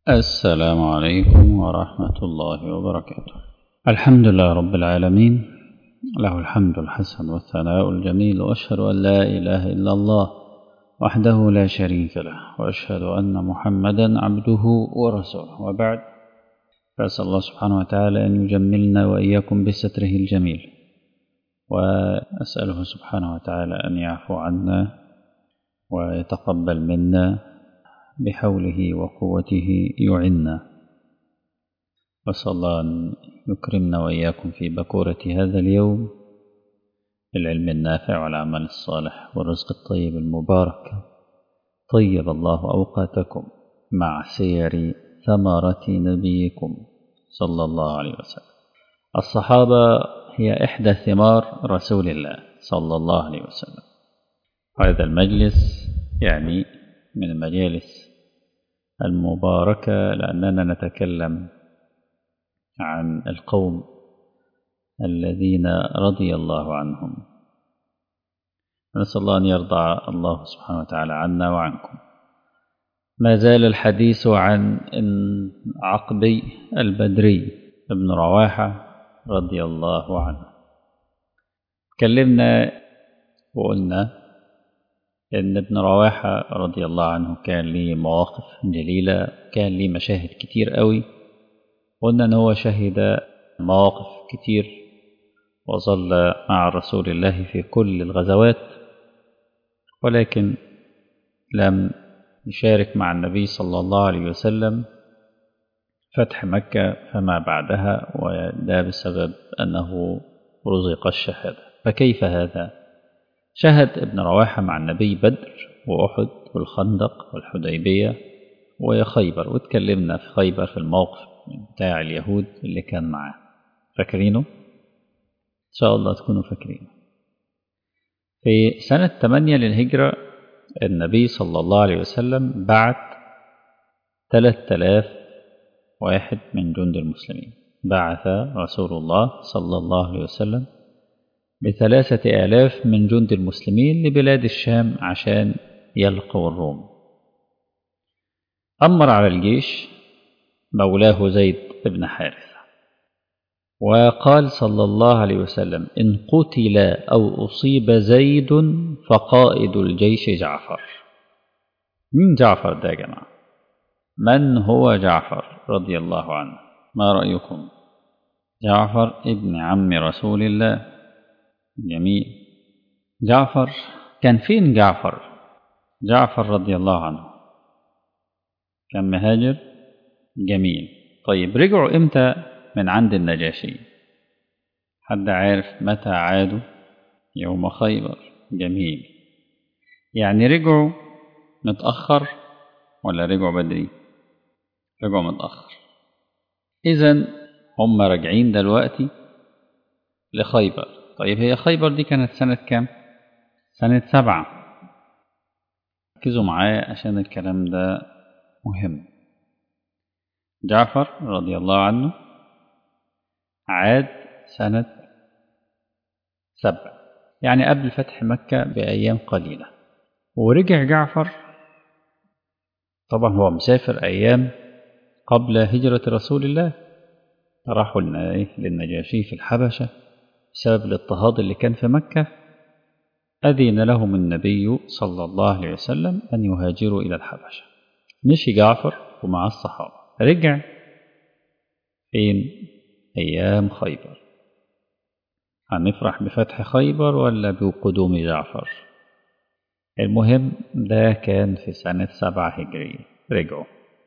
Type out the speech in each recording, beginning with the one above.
السلام عليكم ورحمة الله وبركاته الحمد لله رب العالمين له الحمد الحسن والثناء الجميل وأشهد أن لا إله إلا الله وحده لا شريك له وأشهد أن محمدا عبده ورسوله وبعد فأسأل الله سبحانه وتعالى أن يجملنا وإياكم بستره الجميل وأسأله سبحانه وتعالى أن يعفو عنا ويتقبل منا بحوله وقوته يعنا وصلى الله أن يكرمنا وإياكم في بكورة هذا اليوم بالعلم النافع والعمل الصالح والرزق الطيب المبارك طيب الله أوقاتكم مع سير ثمرة نبيكم صلى الله عليه وسلم الصحابة هي إحدى ثمار رسول الله صلى الله عليه وسلم هذا المجلس يعني من المجالس المباركة لأننا نتكلم عن القوم الذين رضي الله عنهم نسأل الله أن يرضى الله سبحانه وتعالى عنا وعنكم ما زال الحديث عن عقبي البدري ابن رواحة رضي الله عنه تكلمنا وقلنا إن ابن رواحة رضي الله عنه كان ليه مواقف جليلة كان ليه مشاهد كتير قوي قلنا إن هو شهد مواقف كتير وظل مع رسول الله في كل الغزوات ولكن لم يشارك مع النبي صلى الله عليه وسلم فتح مكة فما بعدها وده بسبب أنه رزق الشهادة فكيف هذا؟ شهد ابن رواحة مع النبي بدر وأحد والخندق والحديبية وخيبر واتكلمنا في خيبر في الموقف بتاع اليهود اللي كان معاه فاكرينه؟ إن شاء الله تكونوا فاكرينه في سنة 8 للهجرة النبي صلى الله عليه وسلم بعت 3000 واحد من جند المسلمين بعث رسول الله صلى الله عليه وسلم بثلاثة آلاف من جند المسلمين لبلاد الشام عشان يلقوا الروم أمر على الجيش مولاه زيد بن حارثة وقال صلى الله عليه وسلم إن قتل أو أصيب زيد فقائد الجيش جعفر مين جعفر ده يا جماعة من هو جعفر رضي الله عنه ما رأيكم جعفر ابن عم رسول الله جميل جعفر كان فين جعفر جعفر رضي الله عنه كان مهاجر جميل طيب رجعوا امتى من عند النجاشي حد عارف متى عادوا يوم خيبر جميل يعني رجعوا متأخر ولا رجعوا بدري رجعوا متأخر إذا هم راجعين دلوقتي لخيبر طيب هي خيبر دي كانت سنة كام؟ سنة سبعة ركزوا معايا عشان الكلام ده مهم جعفر رضي الله عنه عاد سنة سبع يعني قبل فتح مكة بأيام قليلة ورجع جعفر طبعا هو مسافر أيام قبل هجرة رسول الله راحوا للنجاشي في الحبشة بسبب الاضطهاد اللي كان في مكة أذن لهم النبي صلى الله عليه وسلم أن يهاجروا إلى الحبشة مشي جعفر ومع الصحابة رجع فين أيام خيبر هنفرح بفتح خيبر ولا بقدوم جعفر المهم ده كان في سنة سبعة هجرية رجعوا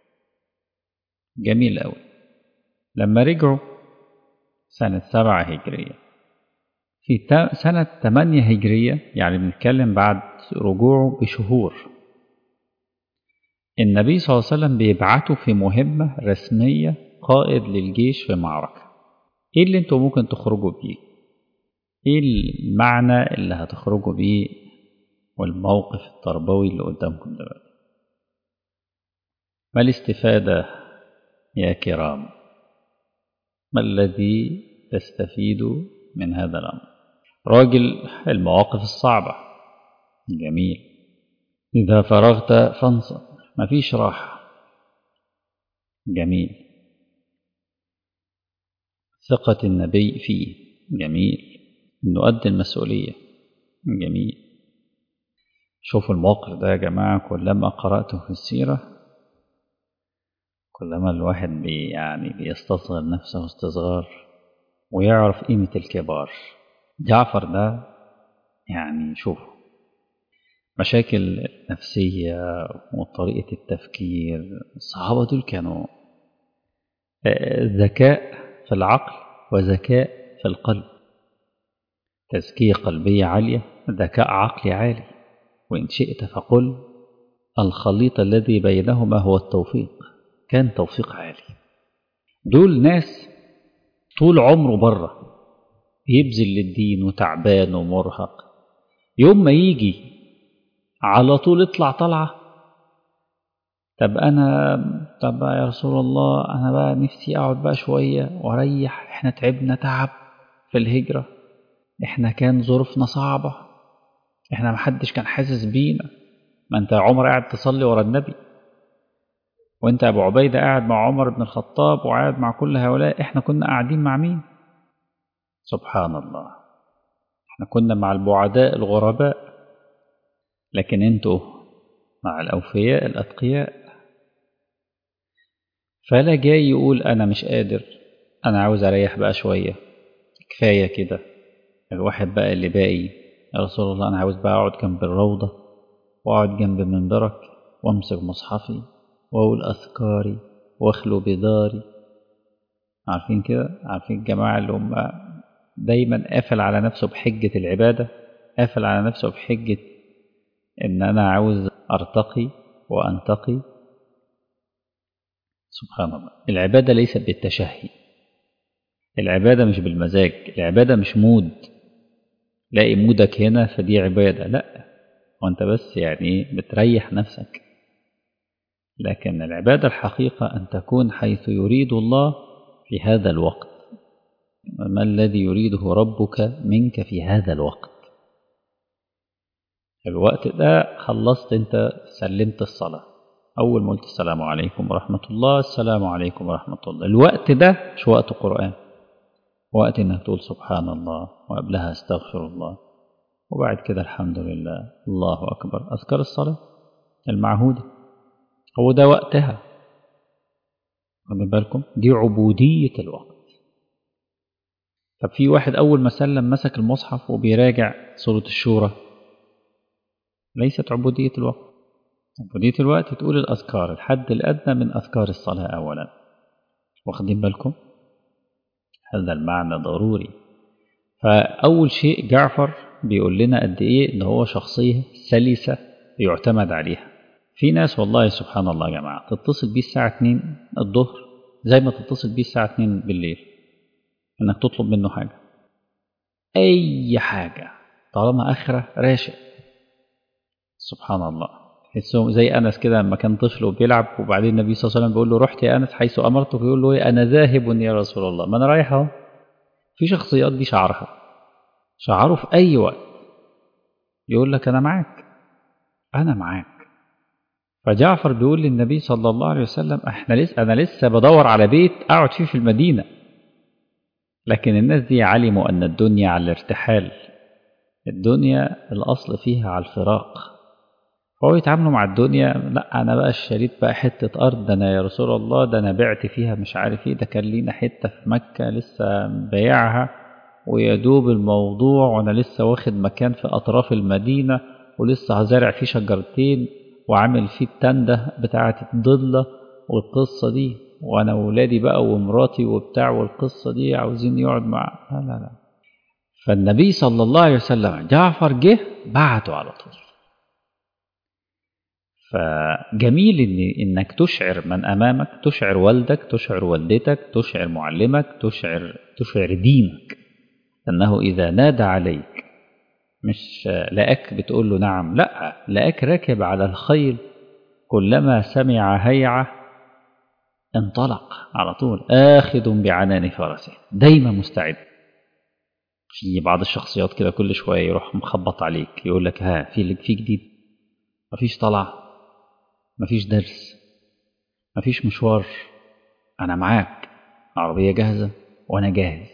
جميل أوي لما رجعوا سنة سبعة هجرية في سنة 8 هجرية يعني بنتكلم بعد رجوعه بشهور النبي صلى الله عليه وسلم بيبعته في مهمة رسمية قائد للجيش في معركة ايه اللي انتوا ممكن تخرجوا بيه ايه المعنى اللي هتخرجوا بيه والموقف التربوي اللي قدامكم دلوقتي ما الاستفادة يا كرام ما الذي تستفيد من هذا الأمر راجل المواقف الصعبة جميل إذا فرغت فانصب مفيش راحة جميل ثقة النبي فيه جميل إنه قد المسؤولية جميل شوفوا الموقف ده يا جماعة كلما قرأته في السيرة كلما الواحد بي يعني بيستصغر نفسه استصغار ويعرف قيمة الكبار جعفر ده يعني شوفوا مشاكل نفسية وطريقة التفكير الصحابة دول كانوا ذكاء في العقل وذكاء في القلب تزكية قلبية عالية ذكاء عقلي عالي وإن شئت فقل الخليط الذي بينهما هو التوفيق كان توفيق عالي دول ناس طول عمره بره يبذل للدين وتعبان ومرهق يوم ما يجي على طول اطلع طلعة طب أنا طب يا رسول الله أنا بقى نفسي أقعد بقى شوية وأريح إحنا تعبنا تعب في الهجرة إحنا كان ظروفنا صعبة إحنا محدش كان حاسس بينا ما أنت يا عمر قاعد تصلي ورا النبي وأنت أبو عبيدة قاعد مع عمر بن الخطاب وقاعد مع كل هؤلاء إحنا كنا قاعدين مع مين سبحان الله إحنا كنا مع البعداء الغرباء لكن انتوا مع الأوفياء الأتقياء فلا جاي يقول أنا مش قادر أنا عاوز أريح بقى شوية كفاية كده الواحد بقى اللي باقي يا رسول الله أنا عاوز بقى أقعد جنب الروضة وأقعد جنب منبرك وأمسك مصحفي وأقول أذكاري وأخلو بداري عارفين كده عارفين الجماعة اللي هم دايما قافل على نفسه بحجة العبادة قافل على نفسه بحجة إن أنا عاوز أرتقي وأنتقي سبحان الله العبادة ليست بالتشهي العبادة مش بالمزاج العبادة مش مود لاقي مودك هنا فدي عبادة لا وانت بس يعني بتريح نفسك لكن العبادة الحقيقة أن تكون حيث يريد الله في هذا الوقت ما الذي يريده ربك منك في هذا الوقت الوقت ده خلصت انت سلمت الصلاة أول ما قلت السلام عليكم ورحمة الله السلام عليكم ورحمة الله الوقت ده مش وقت قرآن وقت انك تقول سبحان الله وقبلها استغفر الله وبعد كده الحمد لله الله أكبر أذكر الصلاة المعهودة هو ده وقتها خدوا بالكم دي عبودية الوقت طب في واحد أول ما سلم مسك المصحف وبيراجع سورة الشورى ليست عبودية الوقت عبودية الوقت تقول الأذكار الحد الأدنى من أذكار الصلاة أولا واخدين بالكم هذا المعنى ضروري فأول شيء جعفر بيقول لنا قد إيه إن هو شخصية سلسة يعتمد عليها في ناس والله سبحان الله يا جماعة تتصل بيه الساعة 2 الظهر زي ما تتصل بيه الساعة 2 بالليل إنك تطلب منه حاجة أي حاجة طالما آخرة راشق سبحان الله تحسهم زي انس كده لما كان طفل وبيلعب وبعدين النبي صلى الله عليه وسلم بيقول له رحت يا انس حيث امرتك يقول له انا ذاهب يا رسول الله ما انا رايح اهو في شخصيات دي شعرها شعره في اي وقت يقول لك انا معاك انا معاك فجعفر بيقول للنبي صلى الله عليه وسلم احنا لسه انا لسه بدور على بيت اقعد فيه في المدينه لكن الناس دي علموا ان الدنيا على الارتحال الدنيا الاصل فيها على الفراق فهو يتعاملوا مع الدنيا لا انا بقى اشتريت بقى حته ارض ده انا يا رسول الله ده انا بعت فيها مش عارف ايه ده كان لينا حته في مكه لسه بايعها ويدوب الموضوع وانا لسه واخد مكان في اطراف المدينه ولسه هزارع فيه شجرتين وعامل فيه التنده بتاعه الضله والقصه دي وانا ولادي بقى ومراتي وبتاع والقصه دي عاوزين يقعد مع لا لا لا فالنبي صلى الله عليه وسلم جعفر جه بعته على طول فجميل إن إنك تشعر من أمامك تشعر والدك تشعر والدتك تشعر معلمك تشعر تشعر دينك أنه إذا نادى عليك مش لقاك بتقول له نعم لا لقاك راكب على الخيل كلما سمع هيعة انطلق على طول آخذ بعنان فرسه دايما مستعد في بعض الشخصيات كده كل شوية يروح مخبط عليك يقول لك ها في في جديد مفيش طلعه مفيش درس مفيش مشوار أنا معاك العربية جاهزة وأنا جاهز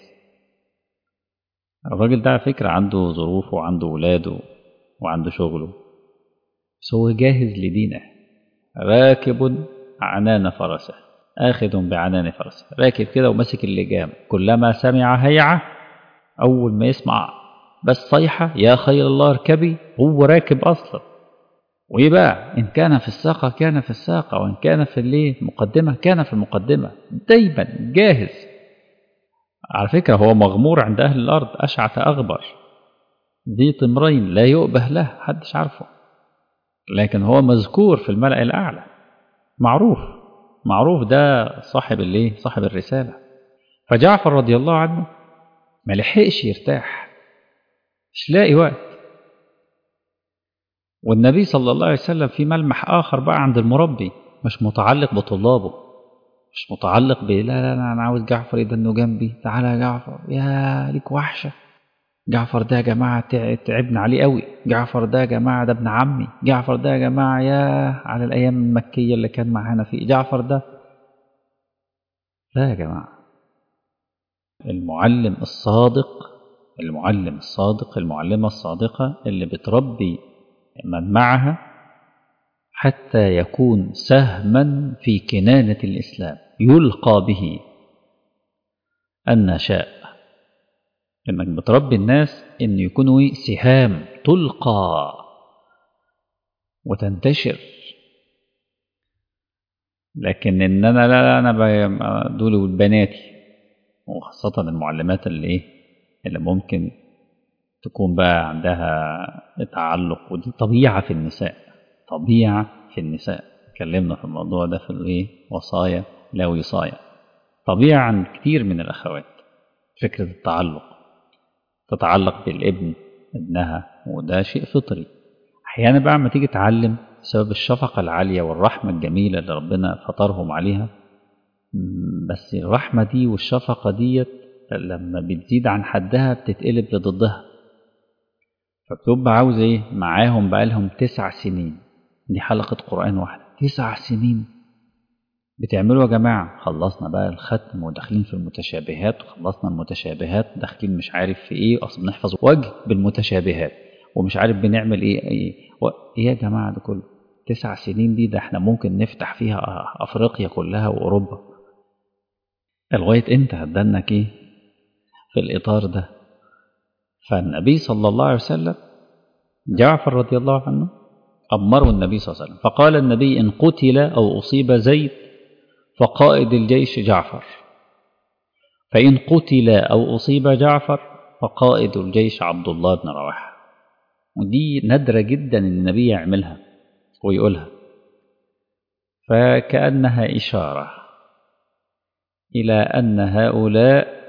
الراجل ده على فكرة عنده ظروفه وعنده ولاده وعنده شغله بس هو جاهز لدينه راكب عنان فرسه آخذ بعنان فرسه راكب كده وماسك اللجام كلما سمع هيعة أول ما يسمع بس صيحة يا خير الله اركبي هو راكب أصلا وإيه بقى إن كان في الساقة كان في الساقة وإن كان في الليل مقدمة كان في المقدمة دايما جاهز على فكرة هو مغمور عند أهل الأرض أشعث أغبر ذي طمرين لا يؤبه له حدش عارفه لكن هو مذكور في الملأ الأعلى معروف معروف ده صاحب الايه صاحب الرسالة فجعفر رضي الله عنه ما لحقش يرتاح مش لاقي وقت والنبي صلى الله عليه وسلم في ملمح آخر بقى عند المربي مش متعلق بطلابه مش متعلق ب لا لا لا أنا عاوز جعفر يدنه جنبي تعالى يا جعفر يا ليك وحشة جعفر ده يا جماعة تعبنا عليه قوي جعفر ده يا جماعة ده ابن عمي جعفر ده يا جماعة يا على الأيام المكية اللي كان معانا فيه جعفر ده لا يا جماعة المعلم الصادق المعلم الصادق المعلمة الصادقة اللي بتربي من معها حتى يكون سهما في كنانة الإسلام يلقى به النشاء انك بتربي الناس ان يكونوا سهام تلقى وتنتشر لكن ان انا لا, لا انا دول بناتي وخاصة المعلمات اللي ايه اللي ممكن تكون بقى عندها تعلق ودي طبيعة في النساء طبيعة في النساء اتكلمنا في الموضوع ده في الايه وصايا لا وصايا طبيعة عند كتير من الأخوات فكرة التعلق تتعلق بالابن ابنها وده شيء فطري أحيانا بقى ما تيجي تعلم بسبب الشفقة العالية والرحمة الجميلة اللي ربنا فطرهم عليها بس الرحمة دي والشفقة ديت لما بتزيد عن حدها بتتقلب لضدها فبتبقى عاوز ايه معاهم بقالهم تسع سنين دي حلقة قرآن واحدة تسع سنين بتعملوا يا جماعة خلصنا بقى الختم وداخلين في المتشابهات وخلصنا المتشابهات داخلين مش عارف في ايه اصلا بنحفظ وجه بالمتشابهات ومش عارف بنعمل ايه ايه, ايه يا جماعة ده كله تسع سنين دي ده احنا ممكن نفتح فيها افريقيا كلها واوروبا لغاية امتى هتدنك ايه في الاطار ده فالنبي صلى الله عليه وسلم جعفر رضي الله عنه أمره النبي صلى الله عليه وسلم فقال النبي إن قتل أو أصيب زيد فقائد الجيش جعفر فإن قتل أو أصيب جعفر فقائد الجيش عبد الله بن رواحة ودي نادرة جدا النبي يعملها ويقولها فكأنها إشارة إلى أن هؤلاء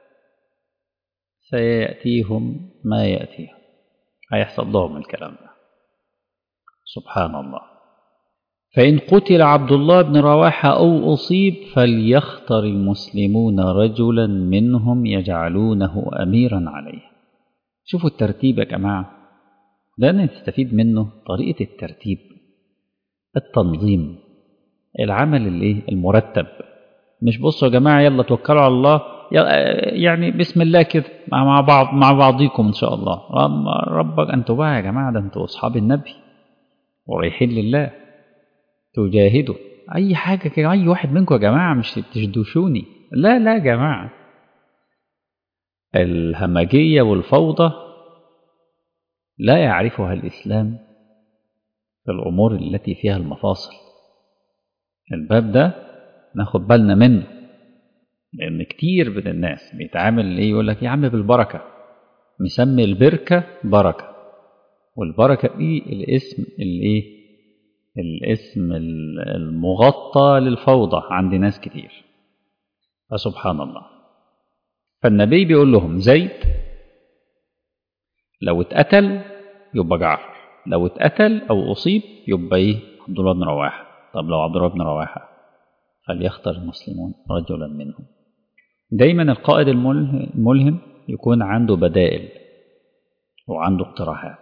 سيأتيهم ما يأتيهم هيحصل لهم الكلام ده سبحان الله فإن قتل عبد الله بن رواحة أو أصيب فليختر المسلمون رجلا منهم يجعلونه أميرا عليه شوفوا الترتيب يا جماعة ده نستفيد منه طريقة الترتيب التنظيم العمل الايه المرتب مش بصوا يا جماعة يلا توكلوا على الله يعني بسم الله كده مع بعض مع بعضيكم ان شاء الله ربك انتوا بقى يا جماعة ده انتوا اصحاب النبي ورايحين لله تجاهدوا اي حاجة كده اي واحد منكم يا جماعة مش تشدوشوني لا لا يا جماعة الهمجية والفوضى لا يعرفها الإسلام في الأمور التي فيها المفاصل الباب ده ناخد بالنا منه لأن كتير من الناس بيتعامل إيه يقول لك يا عم بالبركة مسمي البركة بركة والبركة دي الاسم الإيه الاسم المغطى للفوضى عند ناس كتير فسبحان الله فالنبي بيقول لهم زيد لو اتقتل يبقى جعفر لو اتقتل او اصيب يبقى ايه عبد الله بن رواحه طب لو عبد الله بن رواحه فليختر المسلمون رجلا منهم دايما القائد الملهم يكون عنده بدائل وعنده اقتراحات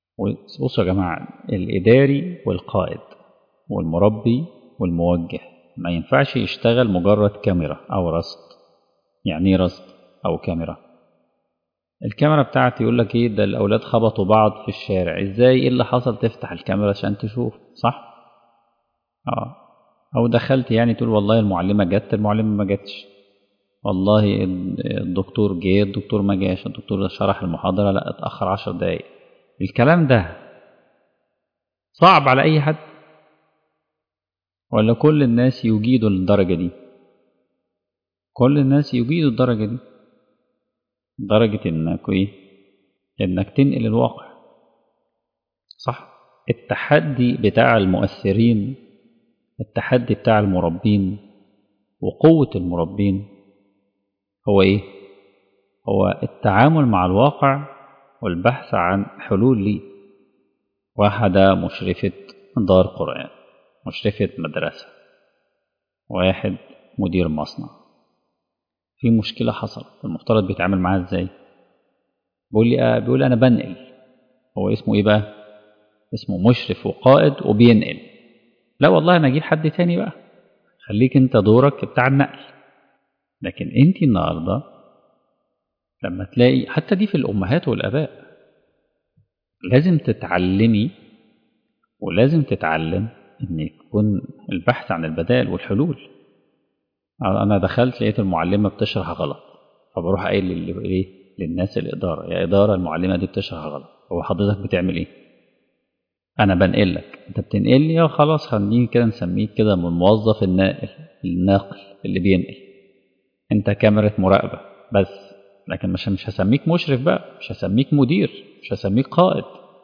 بصوا يا جماعه الاداري والقائد والمربي والموجه ما ينفعش يشتغل مجرد كاميرا أو رصد يعني ايه رصد أو كاميرا الكاميرا بتاعتي يقول لك ايه ده الأولاد خبطوا بعض في الشارع ازاي ايه اللي حصل تفتح الكاميرا عشان تشوف صح اه أو دخلت يعني تقول والله المعلمة جت المعلمة ما جتش والله الدكتور جه الدكتور ما جاش الدكتور شرح المحاضرة لا اتأخر عشر دقايق الكلام ده صعب على أي حد ولا كل الناس يجيدوا الدرجة دي كل الناس يجيدوا الدرجة دي درجة إنك إيه إنك تنقل الواقع صح التحدي بتاع المؤثرين التحدي بتاع المربين وقوة المربين هو إيه؟ هو التعامل مع الواقع والبحث عن حلول ليه واحدة مشرفة دار قرآن مشرفة مدرسة واحد مدير مصنع في مشكلة حصلت المفترض بيتعامل معاها ازاي بيقول لي آه بيقول أنا بنقل هو اسمه إيه بقى اسمه مشرف وقائد وبينقل لا والله أنا أجيب حد تاني بقى خليك أنت دورك بتاع النقل لكن أنت النهاردة لما تلاقي حتى دي في الأمهات والآباء لازم تتعلمي ولازم تتعلم ان يكون البحث عن البدائل والحلول انا دخلت لقيت المعلمه بتشرح غلط فبروح قايل ايه للناس الاداره يا اداره المعلمه دي بتشرح غلط هو حضرتك بتعمل ايه انا بنقل لك انت بتنقل لي اه خلاص خليني كده نسميك كده من موظف الناقل الناقل اللي بينقل انت كاميرا مراقبه بس لكن مش مش هسميك مشرف بقى مش هسميك مدير مش هسميك قائد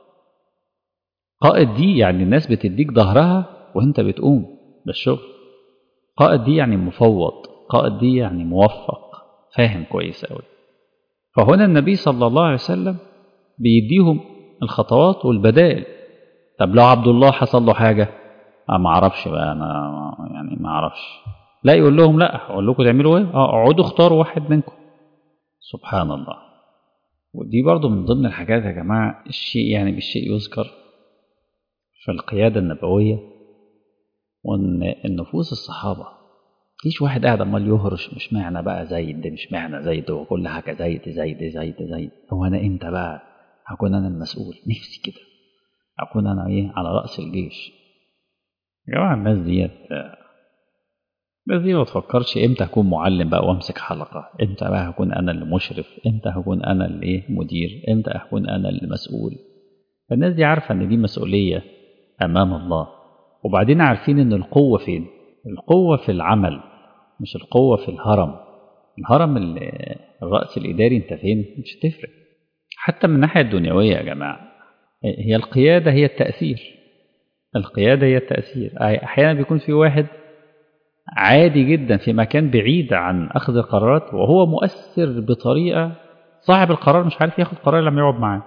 قائد دي يعني الناس بتديك ظهرها وانت بتقوم بالشغل قائد دي يعني مفوض قائد دي يعني موفق فاهم كويس قوي فهنا النبي صلى الله عليه وسلم بيديهم الخطوات والبدائل طب لو عبد الله حصل له حاجة أه ما اعرفش بقى انا يعني ما اعرفش لا يقول لهم لا اقول لكم تعملوا ايه اه اقعدوا اختاروا واحد منكم سبحان الله ودي برضو من ضمن الحاجات يا جماعة الشيء يعني بالشيء يذكر في القيادة النبوية وإن النفوس الصحابة مفيش واحد قاعد عمال يهرش مش معنى بقى زيد ده مش معنى زيد هو كل حاجة زيد زيد زيد زيد هو أنا إمتى بقى هكون أنا المسؤول نفسي كده أكون أنا إيه على رأس الجيش يا جماعة الناس ديت الناس دي ما تفكرش إمتى هكون معلم بقى وأمسك حلقة إمتى بقى هكون أنا اللي مشرف إمتى هكون أنا اللي إيه مدير إمتى هكون أنا اللي مسؤول الناس دي عارفة إن دي مسؤولية أمام الله وبعدين عارفين إن القوة فين القوة في العمل مش القوة في الهرم الهرم الرأس الإداري أنت فين مش هتفرق حتى من الناحية الدنيوية يا جماعة هي القيادة هي التأثير القيادة هي التأثير أحيانا بيكون في واحد عادي جدا في مكان بعيد عن أخذ القرارات وهو مؤثر بطريقة صاحب القرار مش عارف ياخد قرار لما يقعد معاه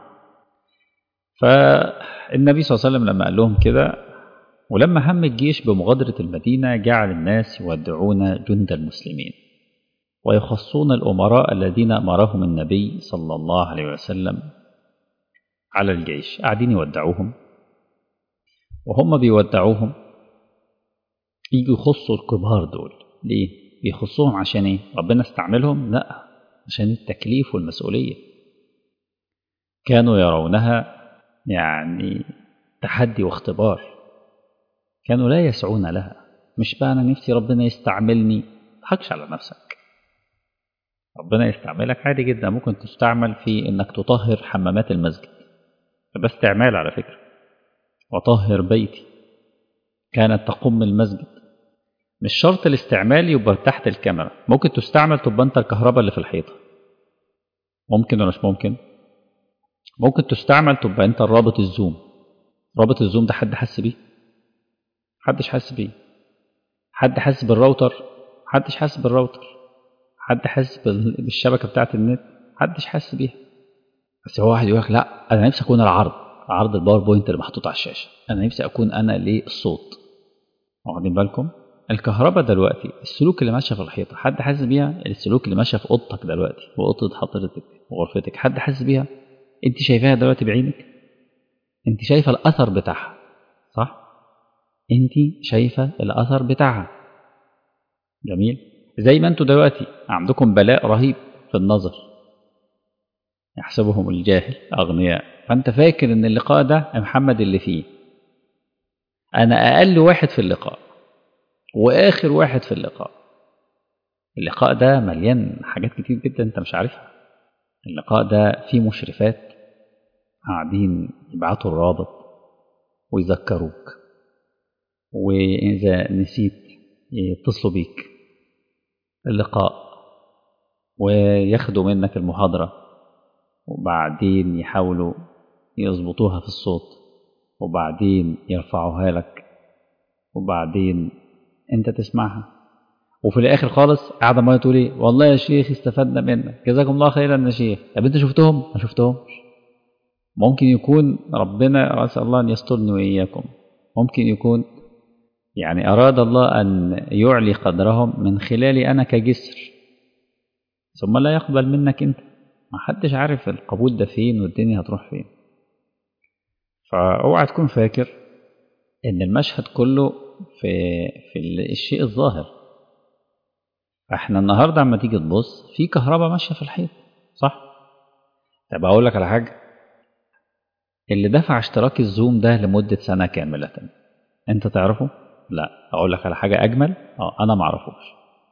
فالنبي صلى الله عليه وسلم لما قال لهم كده ولما هم الجيش بمغادرة المدينة جعل الناس يودعون جند المسلمين ويخصون الأمراء الذين أمرهم النبي صلى الله عليه وسلم على الجيش قاعدين يودعوهم وهم بيودعوهم يجوا يخصوا الكبار دول ليه؟ بيخصوهم عشان ايه؟ ربنا استعملهم؟ لا عشان التكليف والمسؤولية كانوا يرونها يعني تحدي واختبار كانوا لا يسعون لها مش بقى أنا نفسي ربنا يستعملني تضحكش على نفسك ربنا يستعملك عادي جدا ممكن تستعمل في انك تطهر حمامات المسجد ده استعمال على فكرة وطهر بيتي كانت تقم المسجد مش شرط الاستعمال يبقى تحت الكاميرا ممكن تستعمل تبقى انت الكهرباء اللي في الحيطة ممكن ولا مش ممكن ممكن تستعمل تبقى انت الرابط الزوم رابط الزوم ده حد حس بيه محدش حس بيه حد حس بالراوتر محدش حس بالراوتر حد حس بالشبكة بتاعت النت محدش حس بيها بس هو واحد يقول لك لا انا نفسي اكون العرض عرض الباوربوينت اللي محطوط على الشاشة انا نفسي اكون انا ليه الصوت واخدين بالكم الكهرباء دلوقتي السلوك اللي ماشيه في الحيطه حد حاسس بيها السلوك اللي ماشيه في اوضتك دلوقتي واوضه حضرتك وغرفتك حد حاسس بيها انت شايفاها دلوقتي بعينك انت شايفه الاثر بتاعها صح انت شايفه الاثر بتاعها جميل زي ما انتوا دلوقتي عندكم بلاء رهيب في النظر يحسبهم الجاهل أغنياء فأنت فاكر إن اللقاء ده يا محمد اللي فيه أنا أقل واحد في اللقاء وآخر واحد في اللقاء اللقاء ده مليان حاجات كتير جدا أنت مش عارفها اللقاء ده فيه مشرفات قاعدين يبعتوا الرابط ويذكروك وإذا نسيت يتصلوا بيك اللقاء وياخدوا منك المحاضرة وبعدين يحاولوا يظبطوها في الصوت وبعدين يرفعوها لك وبعدين انت تسمعها وفي الاخر خالص قاعده ما تقول ايه والله يا شيخ استفدنا منك جزاكم الله خيرا يا شيخ طب انت شفتهم ما شفتهمش ممكن يكون ربنا اسال الله ان يسترني واياكم ممكن يكون يعني اراد الله ان يعلي قدرهم من خلالي انا كجسر ثم لا يقبل منك انت ما حدش عارف القبول ده فين والدنيا هتروح فين فاوعى تكون فاكر ان المشهد كله في في الشيء الظاهر احنا النهارده اما تيجي تبص في كهرباء ماشيه في الحيط صح طب اقول لك على حاجه اللي دفع اشتراك الزوم ده لمده سنه كامله انت تعرفه لا اقول لك على حاجه اجمل اه انا ما اعرفوش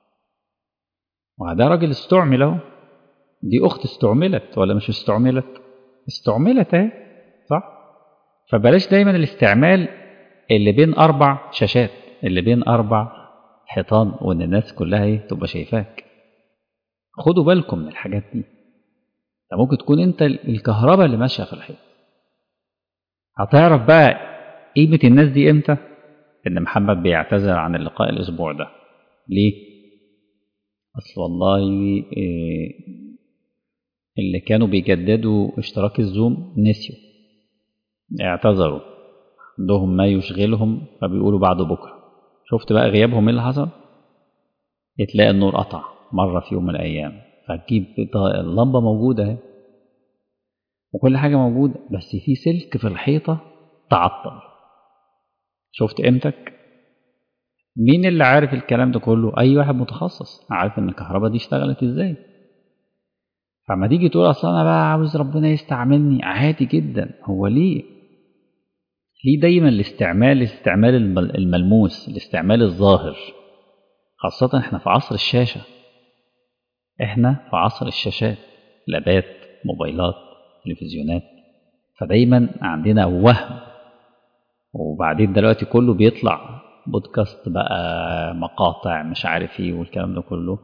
وده راجل استعمل اهو دي اخت استعملت ولا مش استعملت استعملت اهي صح فبلاش دايما الاستعمال اللي بين اربع شاشات اللي بين اربع حيطان وان الناس كلها ايه تبقى شايفاك خدوا بالكم من الحاجات دي ده ممكن تكون انت الكهرباء اللي ماشيه في الحيط هتعرف بقى قيمه الناس دي امتى ان محمد بيعتذر عن اللقاء الاسبوع ده ليه اصل والله إيه اللي كانوا بيجددوا اشتراك الزوم نسيوا اعتذروا عندهم ما يشغلهم فبيقولوا بعد بكره شفت بقى غيابهم ايه اللي حصل تلاقي النور قطع مره في يوم من الايام فتجيب اللمبه موجوده اهي وكل حاجه موجوده بس في سلك في الحيطه تعطل شفت قيمتك مين اللي عارف الكلام ده كله اي واحد متخصص عارف ان الكهرباء دي اشتغلت ازاي فما تيجي تقول اصل انا بقى عاوز ربنا يستعملني عادي جدا هو ليه ليه دايما الاستعمال الاستعمال الملموس الاستعمال الظاهر خاصة احنا في عصر الشاشة احنا في عصر الشاشات لابات موبايلات تلفزيونات فدايما عندنا وهم وبعدين دلوقتي كله بيطلع بودكاست بقى مقاطع مش عارف ايه والكلام ده كله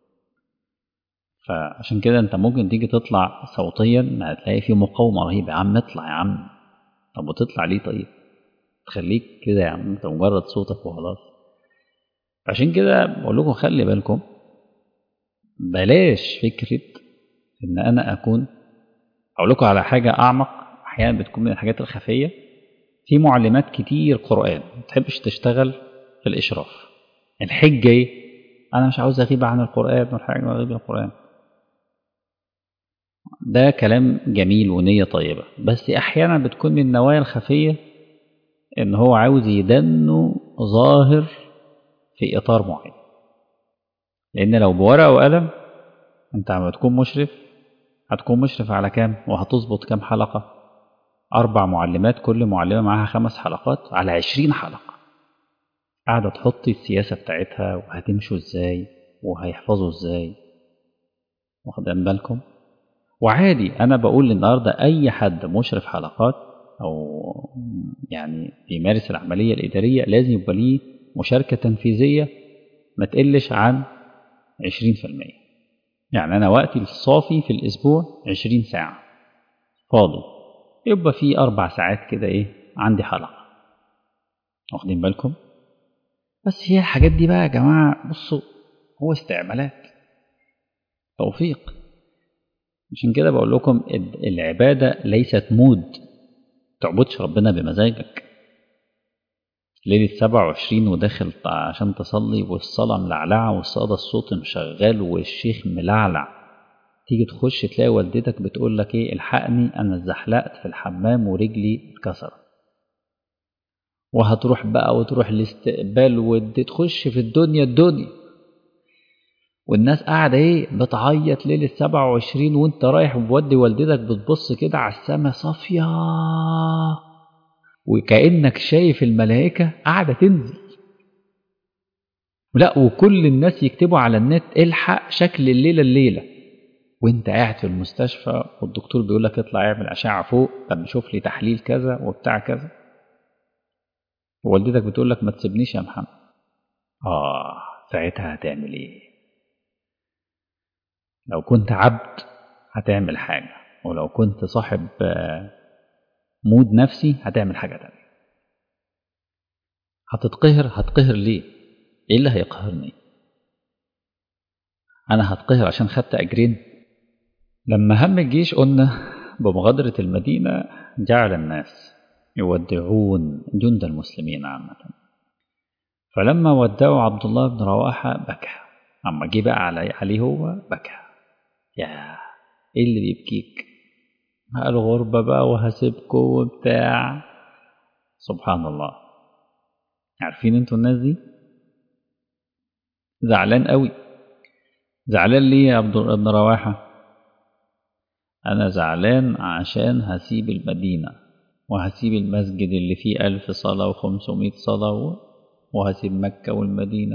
فعشان كده انت ممكن تيجي تطلع صوتيا هتلاقي في مقاومة رهيبة يا عم اطلع يا عم طب وتطلع ليه طيب تخليك كده يا عم انت مجرد صوتك وخلاص عشان كده بقول لكم خلي بالكم بلاش فكرة ان انا اكون اقول لكم على حاجة اعمق احيانا بتكون من الحاجات الخفية في معلمات كتير قرآن ما تحبش تشتغل في الاشراف الحجة ايه انا مش عاوز اغيب عن القرآن والحاجة اغيب عن القرآن ده كلام جميل ونية طيبة بس أحيانا بتكون من النوايا الخفية إن هو عاوز يدنه ظاهر في إطار معين لأن لو بورقة وقلم أنت عم تكون مشرف هتكون مشرف على كام وهتظبط كام حلقة أربع معلمات كل معلمة معاها خمس حلقات على عشرين حلقة قاعدة تحطي السياسة بتاعتها وهتمشوا ازاي وهيحفظوا ازاي واخدين بالكم وعادي انا بقول النهارده اي حد مشرف حلقات او يعني بيمارس العمليه الاداريه لازم يبقى ليه مشاركه تنفيذيه ما تقلش عن 20% يعني انا وقتي الصافي في الاسبوع 20 ساعه فاضي يبقى في اربع ساعات كده ايه عندي حلقه واخدين بالكم بس هي الحاجات دي بقى يا جماعه بصوا هو استعمالات توفيق عشان كده بقول لكم العبادة ليست مود تعبدش ربنا بمزاجك ليلة 27 وداخل عشان تصلي والصلاة ملعلعة والصلاة الصوت مشغل والشيخ ملعلع تيجي تخش تلاقي والدتك بتقول لك ايه الحقني انا اتزحلقت في الحمام ورجلي اتكسرت وهتروح بقى وتروح الاستقبال وتخش في الدنيا الدنيا والناس قاعدة ايه بتعيط ليلة 27 وانت رايح بودي والدتك بتبص كده على السما صافية وكأنك شايف الملائكة قاعدة تنزل لا وكل الناس يكتبوا على النت الحق شكل الليلة الليلة وانت قاعد في المستشفى والدكتور بيقول لك اطلع اعمل أشعة فوق طب شوف لي تحليل كذا وبتاع كذا ووالدتك بتقول لك ما تسيبنيش يا محمد اه ساعتها هتعمل ايه لو كنت عبد هتعمل حاجة ولو كنت صاحب مود نفسي هتعمل حاجة تانية هتتقهر هتقهر ليه ايه اللي هيقهرني انا هتقهر عشان خدت اجرين لما هم الجيش قلنا بمغادرة المدينة جعل الناس يودعون جند المسلمين عامة فلما ودعوا عبد الله بن رواحة بكى أما جه بقى علي عليه هو بكى يا ايه اللي بيبكيك الغربة بقى وهسيبكم وبتاع سبحان الله عارفين انتوا الناس دي زعلان قوي زعلان ليه يا عبد بن رواحة أنا زعلان عشان هسيب المدينة وهسيب المسجد اللي فيه ألف صلاة وخمسمائة صلاة وهسيب مكة والمدينة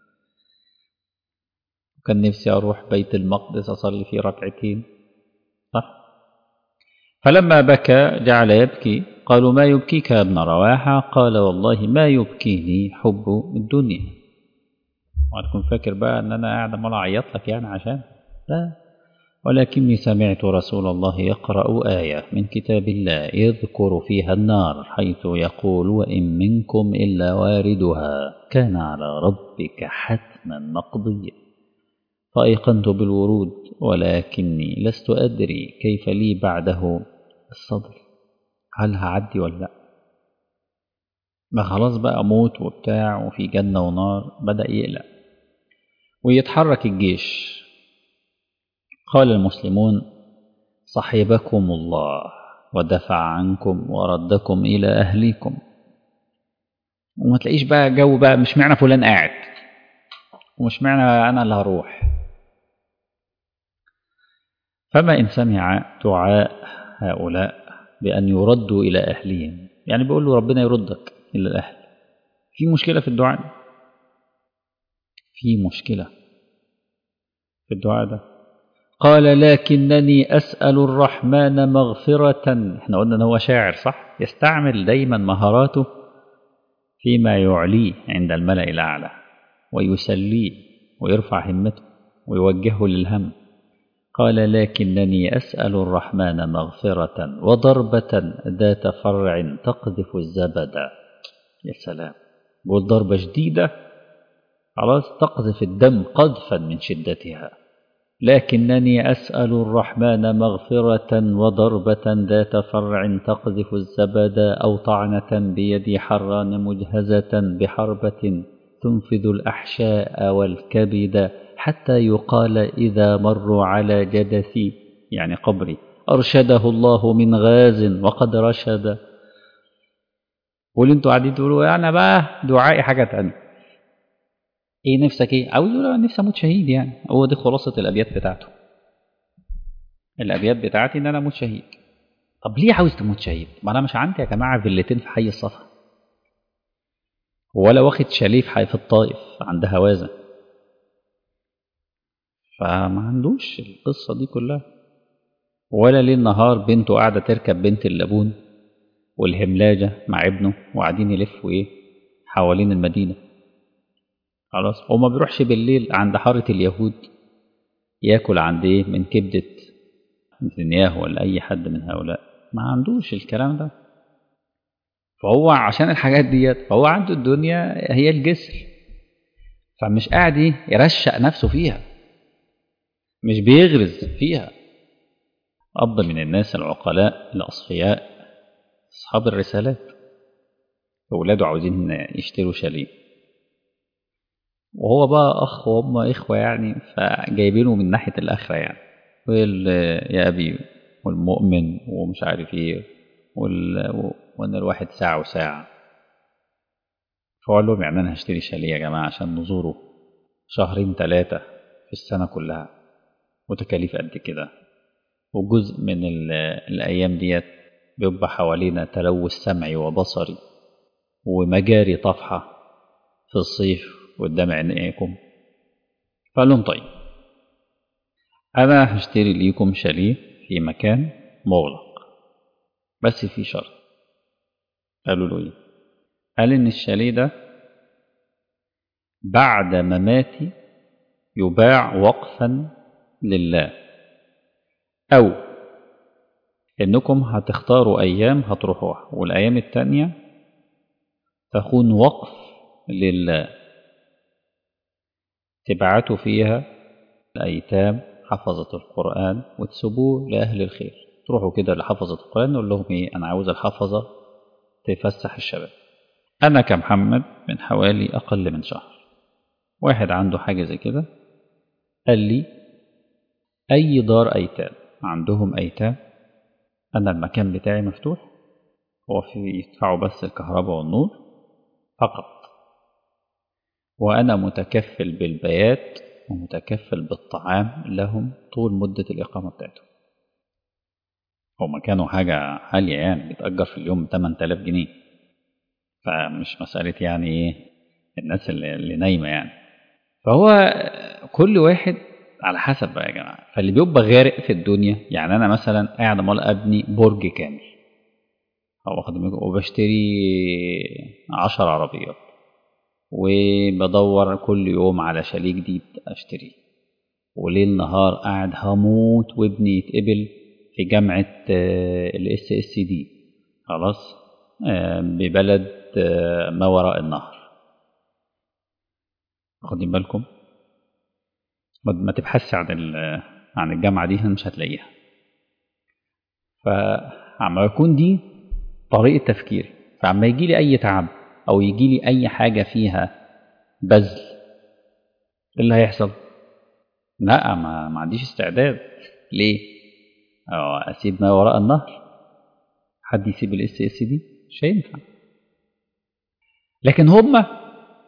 وكان نفسي أروح بيت المقدس أصلي فيه ركعتين صح فلما بكى جعل يبكي قالوا ما يبكيك يا ابن رواحة قال والله ما يبكيني حب الدنيا وهتكون فاكر بقى ان انا قاعد امال اعيط لك يعني عشان لا ولكني سمعت رسول الله يقرأ آية من كتاب الله يذكر فيها النار حيث يقول وإن منكم إلا واردها كان على ربك حتما مقضيا فأيقنت بالورود ولكني لست أدري كيف لي بعده الصدر هل هعدي ولا لا ما خلاص بقى موت وبتاع وفي جنة ونار بدأ يقلق ويتحرك الجيش قال المسلمون صحبكم الله ودفع عنكم وردكم إلى أهليكم وما تلاقيش بقى جو بقى مش معنى فلان قاعد ومش معنى أنا اللي هروح فما إن سمع دعاء هؤلاء بأن يردوا إلى أهلهم يعني بيقول له ربنا يردك إلى الأهل في مشكلة في الدعاء ده في مشكلة في الدعاء ده قال لكنني أسأل الرحمن مغفرة احنا قلنا ان هو شاعر صح يستعمل دايما مهاراته فيما يعليه عند الملأ الأعلى ويسليه ويرفع همته ويوجهه للهم قال لكنني أسأل الرحمن مغفرة وضربة ذات فرع تقذف الزبد يا سلام والضربة شديدة خلاص تقذف الدم قذفا من شدتها لكنني أسأل الرحمن مغفرة وضربة ذات فرع تقذف الزبد أو طعنة بيد حران مجهزة بحربة تنفذ الأحشاء والكبد حتى يقال إذا مروا على جدثي يعني قبري أرشده الله من غاز وقد رشد قول انتوا قاعدين تقولوا انا بقى دعائي حاجه تانية ايه نفسك ايه عاوز يقول انا نفسي اموت شهيد يعني هو دي خلاصه الابيات بتاعته الابيات بتاعتي ان انا اموت شهيد طب ليه عاوز تموت شهيد ما انا مش عندي يا جماعه فيلتين في حي الصفا ولا واخد شاليه في حي في الطائف عند هوازن فما عندوش القصه دي كلها ولا ليل نهار بنته قاعده تركب بنت اللبون والهملاجة مع ابنه وقاعدين يلفوا ايه حوالين المدينة خلاص هو ما بيروحش بالليل عند حارة اليهود ياكل عند ايه من كبدة نتنياهو ولا أي حد من هؤلاء ما عندوش الكلام ده فهو عشان الحاجات ديت فهو عنده الدنيا هي الجسر فمش قاعد ايه يرشق نفسه فيها مش بيغرز فيها أب من الناس العقلاء الأصفياء أصحاب الرسالات أولاده عاوزين يشتروا شاليه وهو بقى أخ وهم إخوة يعني فجايبينه من ناحية الآخرة يعني يا أبي والمؤمن ومش عارف إيه وال... وإن الواحد ساعة وساعة فقال لهم يعني أنا هشتري شاليه يا جماعة عشان نزوره شهرين ثلاثة في السنة كلها وتكاليف قد كده وجزء من الأيام ديت بيبقى حوالينا تلوث سمعي وبصري ومجاري طفحة في الصيف قدام عينيكم فقال لهم طيب أنا هشتري ليكم شاليه في مكان مغلق بس في شرط قالوا له إيه قال إن الشاليه ده بعد مماتي يباع وقفا لله أو إنكم هتختاروا أيام هتروحوها والأيام التانية تكون وقف لله تبعتوا فيها الأيتام حفظة القرآن وتسيبوه لأهل الخير تروحوا كده لحفظة القرآن نقول لهم إيه أنا عاوز الحفظة تفسح الشباب أنا كمحمد من حوالي أقل من شهر واحد عنده حاجة زي كده قال لي أي دار أيتام عندهم أيتام أنا المكان بتاعي مفتوح هو في يدفعوا بس الكهرباء والنور فقط وأنا متكفل بالبيات ومتكفل بالطعام لهم طول مدة الإقامة بتاعتهم هما كانوا حاجة عالية يعني بيتأجر في اليوم 8000 جنيه فمش مسألة يعني إيه الناس اللي, اللي نايمة يعني فهو كل واحد على حسب بقى يا جماعة فاللي بيبقى غارق في الدنيا يعني أنا مثلا قاعد عمال أبني برج كامل أو واخد وبشتري عشر عربيات وبدور كل يوم على شاليه جديد أشتريه وليل نهار قاعد هموت وابني يتقبل في جامعة الاس اس دي خلاص ببلد ما وراء النهر واخدين بالكم ما تبحثش عن عن الجامعة دي مش هتلاقيها فعما يكون دي طريقة تفكيري فعما يجي لي أي تعب أو يجي لي أي حاجة فيها بذل إيه اللي هيحصل؟ لا ما, ما عنديش استعداد ليه؟ أو أسيب ما وراء النهر حد يسيب الاس اس دي مش هينفع لكن هما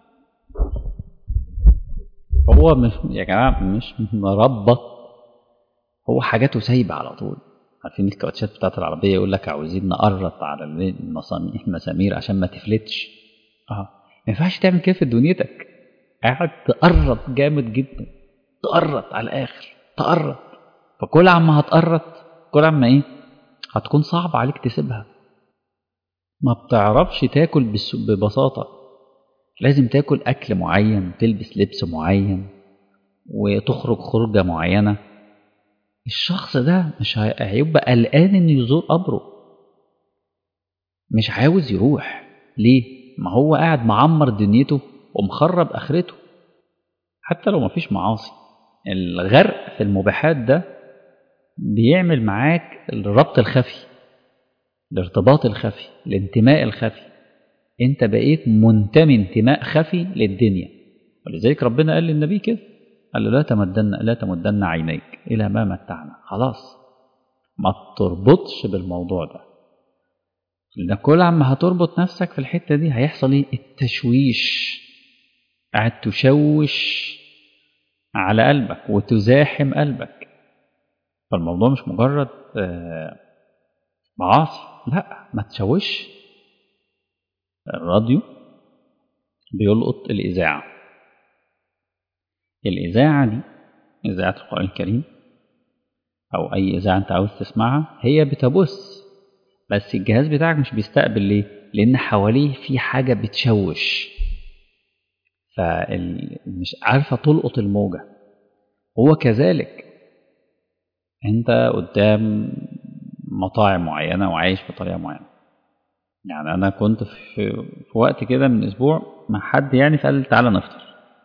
هو مش يا جماعه مش مربط هو حاجاته سايبه على طول عارفين الكاوتشات بتاعت العربيه يقول لك عاوزين نقرط على المسامير عشان ما تفلتش اه ما ينفعش تعمل كده في دنيتك قاعد تقرط جامد جدا تقرط على الاخر تقرط فكل عما هتقرط كل عما ايه هتكون صعب عليك تسيبها ما بتعرفش تاكل ببساطه لازم تاكل أكل معين تلبس لبس معين وتخرج خروجة معينة الشخص ده مش هيبقى قلقان إنه يزور قبره مش عاوز يروح ليه؟ ما هو قاعد معمر دنيته ومخرب آخرته حتى لو مفيش معاصي الغرق في المباحات ده بيعمل معاك الربط الخفي الارتباط الخفي الانتماء الخفي انت بقيت منتمي انتماء خفي للدنيا ولذلك ربنا قال للنبي كده قال له لا تمدن لا تمدن عينيك الى ما متعنا خلاص ما تربطش بالموضوع ده لان كل عما هتربط نفسك في الحته دي هيحصل ايه التشويش قاعد تشوش على قلبك وتزاحم قلبك فالموضوع مش مجرد معاصي لا ما تشوش الراديو بيلقط الإذاعة الإذاعة دي إذاعة القرآن الكريم أو أي إذاعة أنت عاوز تسمعها هي بتبث بس الجهاز بتاعك مش بيستقبل ليه؟ لأن حواليه في حاجة بتشوش فمش عارفة تلقط الموجة هو كذلك أنت قدام مطاعم معينة وعايش بطريقة معينة يعني أنا كنت في, في وقت كده من أسبوع مع حد يعني فقال تعالى نفطر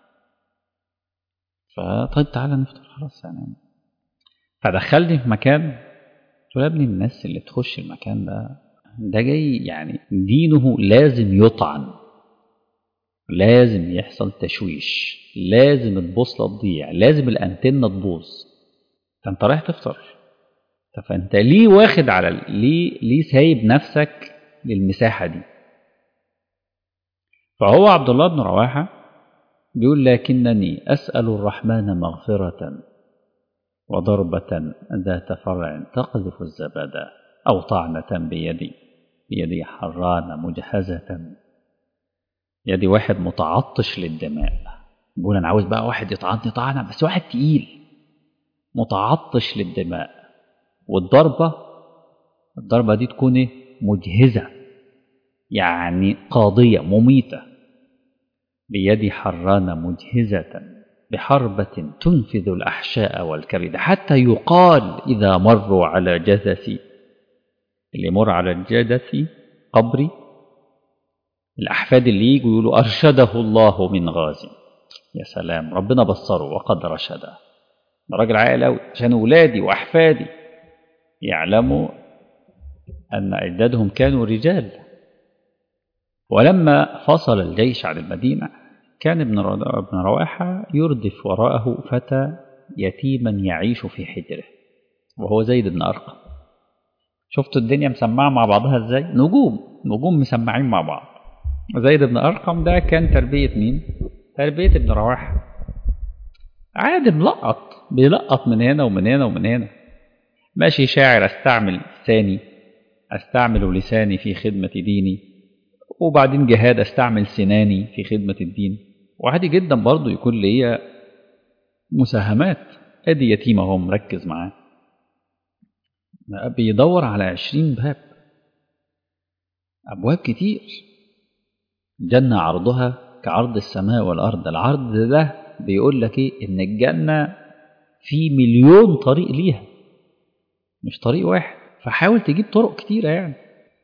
فطيب تعالى نفطر خلاص يعني فدخلني في مكان قلت له يا ابني الناس اللي تخش المكان ده ده جاي يعني دينه لازم يطعن لازم يحصل تشويش لازم البوصلة تضيع لازم الأنتنة تبوظ فأنت رايح تفطر فأنت ليه واخد على ليه ليه سايب نفسك للمساحة دي فهو عبد الله بن رواحة بيقول لكنني أسأل الرحمن مغفرة وضربة ذات فرع تقذف الزبدا أو طعنة بيدي بيدي حرانة مجهزة يدي واحد متعطش للدماء بيقول أنا عاوز بقى واحد يطعني طعنة بس واحد تقيل متعطش للدماء والضربة الضربة دي تكون إيه؟ مجهزة يعني قاضية مميتة بيدي حرانة مجهزة بحربة تنفذ الأحشاء والكبد حتى يقال إذا مروا على جثثي اللي يمر على الجثث قبري الأحفاد اللي يجوا يقولوا أرشده الله من غازي يا سلام ربنا بصره وقد رشده ده راجل عاقل أوي عشان أولادي وأحفادي يعلموا أن أجدادهم كانوا رجال ولما فصل الجيش عن المدينة كان ابن ابن رواحة يردف وراءه فتى يتيما يعيش في حجره وهو زيد بن أرقم شفتوا الدنيا مسمعة مع بعضها ازاي نجوم نجوم مسمعين مع بعض زيد بن أرقم ده كان تربية مين تربية ابن رواحة عادي ملقط بيلقط من هنا ومن هنا ومن هنا ماشي شاعر استعمل لساني استعمل لساني في خدمة ديني وبعدين جهاد استعمل سناني في خدمة الدين وعادي جدا برضو يكون ليا مساهمات ادي يتيم اهو مركز معاه بيدور على عشرين باب أبواب كتير جنة عرضها كعرض السماء والأرض العرض ده بيقول لك إيه إن الجنة في مليون طريق ليها مش طريق واحد فحاول تجيب طرق كتيرة يعني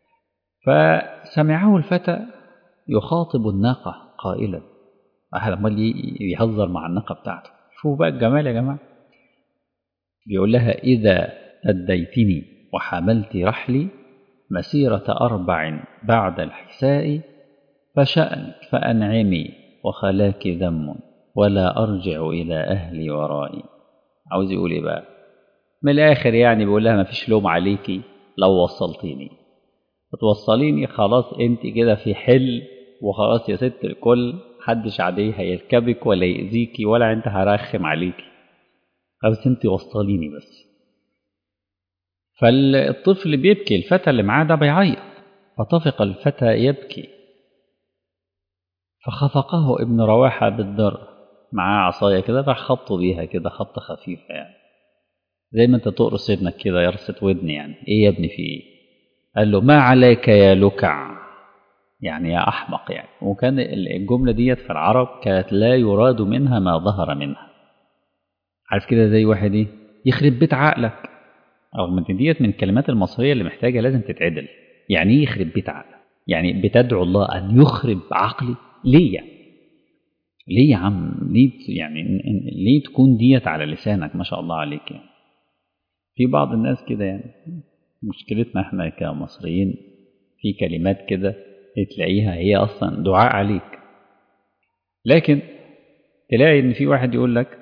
فسمعه الفتى يخاطب الناقة قائلا واحد عمال يهزر مع الناقة بتاعته شوفوا بقى الجمال يا جماعة بيقول لها إذا أديتني وحملت رحلي مسيرة أربع بعد الحساء فشأنك فأنعمي وخلاك ذم ولا أرجع إلى أهلي ورائي عاوز يقول إيه بقى من الآخر يعني بيقول لها مفيش لوم عليكي لو وصلتيني توصليني خلاص انت كده في حل وخلاص يا ست الكل محدش عليه هيركبك ولا يأذيكي ولا انت هرخم عليكي بس انت وصليني بس فالطفل بيبكي الفتى اللي معاه ده بيعيط فطفق الفتى يبكي فخفقه ابن رواحة بالدر معاه عصاية كده راح خبطه بيها كده خبطة خفيفة يعني زي ما انت تقرص ابنك كده يرصة ودن يعني ايه يا ابني في ايه قال له ما عليك يا لكع يعني يا أحمق يعني وكان الجملة ديت في العرب كانت لا يراد منها ما ظهر منها عارف كده زي واحد ايه يخرب بيت عقلك رغم ان ديت من الكلمات المصرية اللي محتاجة لازم تتعدل يعني ايه يخرب بيت عقلك يعني بتدعو الله أن يخرب عقلي ليه يعني ليه يا عم ليه يعني ليه تكون ديت على لسانك ما شاء الله عليك يعني في بعض الناس كده يعني مشكلتنا احنا كمصريين في كلمات كده تلاقيها هي اصلا دعاء عليك لكن تلاقي ان في واحد يقول لك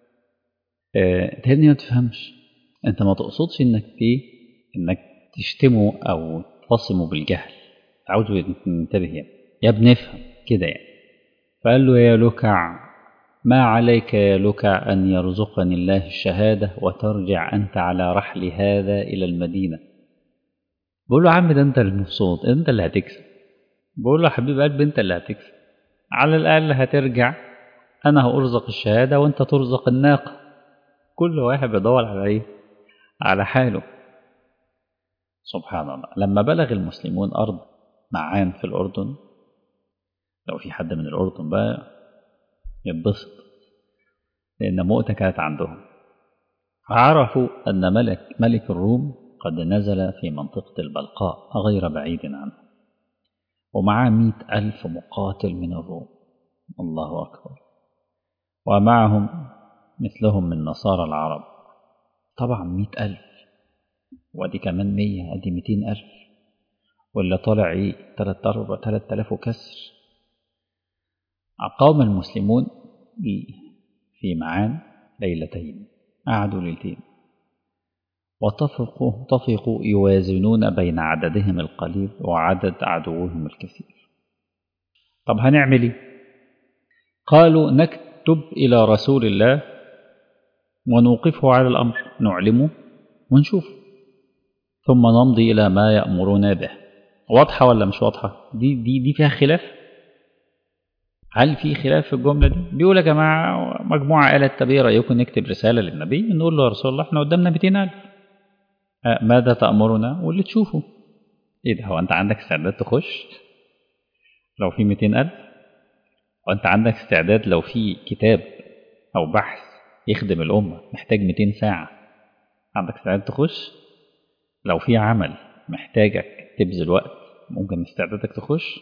اه تهدني ما تفهمش انت ما تقصدش انك ايه انك تشتمه او تصمه بالجهل عاوزه ينتبه يعني يا ابن افهم كده يعني فقال له يا لكع ما عليك يا لكع أن يرزقني الله الشهادة وترجع أنت على رحل هذا إلى المدينة بقول له عم ده أنت المبسوط أنت اللي هتكسب بقول له حبيب قلبي أنت اللي هتكسب على الأقل هترجع أنا هأرزق الشهادة وأنت ترزق الناقة كل واحد بيدور على إيه على حاله سبحان الله لما بلغ المسلمون أرض معان في الأردن لو في حد من الأردن بقى يتبسط لأن مؤتة كانت عندهم فعرفوا أن ملك ملك الروم قد نزل في منطقة البلقاء غير بعيد عنه ومعه مئة ألف مقاتل من الروم الله أكبر ومعهم مثلهم من نصارى العرب طبعا مئة ألف ودي كمان مية أدي مئتين ألف واللي طالع إيه تلات أربع تلات آلاف وكسر أقام المسلمون في معان ليلتين قعدوا ليلتين واتفقوا اتفقوا يوازنون بين عددهم القليل وعدد عدوهم الكثير طب هنعمل ايه قالوا نكتب إلى رسول الله ونوقفه على الأمر نعلمه ونشوف ثم نمضي إلى ما يأمرنا به واضحة ولا مش واضحة دي, دي, دي فيها خلاف هل في خلاف في الجملة دي بيقول يا جماعة مجموعة قالت طب ايه رأيكم نكتب رسالة للنبي نقول له يا رسول الله احنا قدامنا 200000 أه ماذا تأمرنا واللي تشوفه ايه ده هو انت عندك استعداد تخش لو في 200000 وانت عندك استعداد لو في كتاب او بحث يخدم الأمة محتاج 200 ساعة عندك استعداد تخش لو في عمل محتاجك تبذل وقت ممكن استعدادك تخش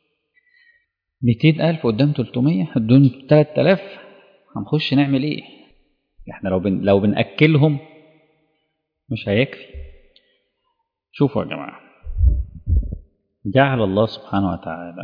200 ألف قدام 300 قدام 3000 هنخش نعمل ايه احنا لو بن... لو بنأكلهم مش هيكفي شوفوا يا جماعة جعل الله سبحانه وتعالى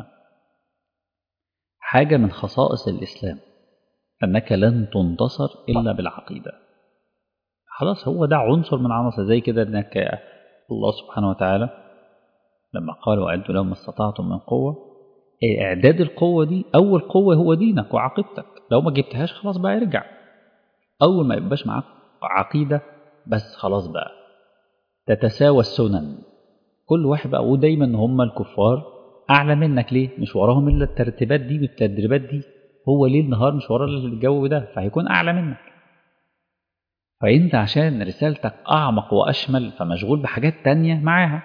حاجة من خصائص الإسلام أنك لن تنتصر إلا بالعقيدة خلاص هو ده عنصر من عناصر زي كده أنك الله سبحانه وتعالى لما قال وأعدوا لهم ما استطعتم من قوة إعداد القوة دي أول قوة هو دينك وعقيدتك لو ما جبتهاش خلاص بقى ارجع أول ما يبقاش معاك عقيدة بس خلاص بقى تتساوى السنن كل واحد بقى ودايما هم الكفار أعلى منك ليه مش وراهم إلا الترتيبات دي والتدريبات دي هو ليل نهار مش ورا الجو ده فهيكون أعلى منك فأنت عشان رسالتك أعمق وأشمل فمشغول بحاجات تانية معاها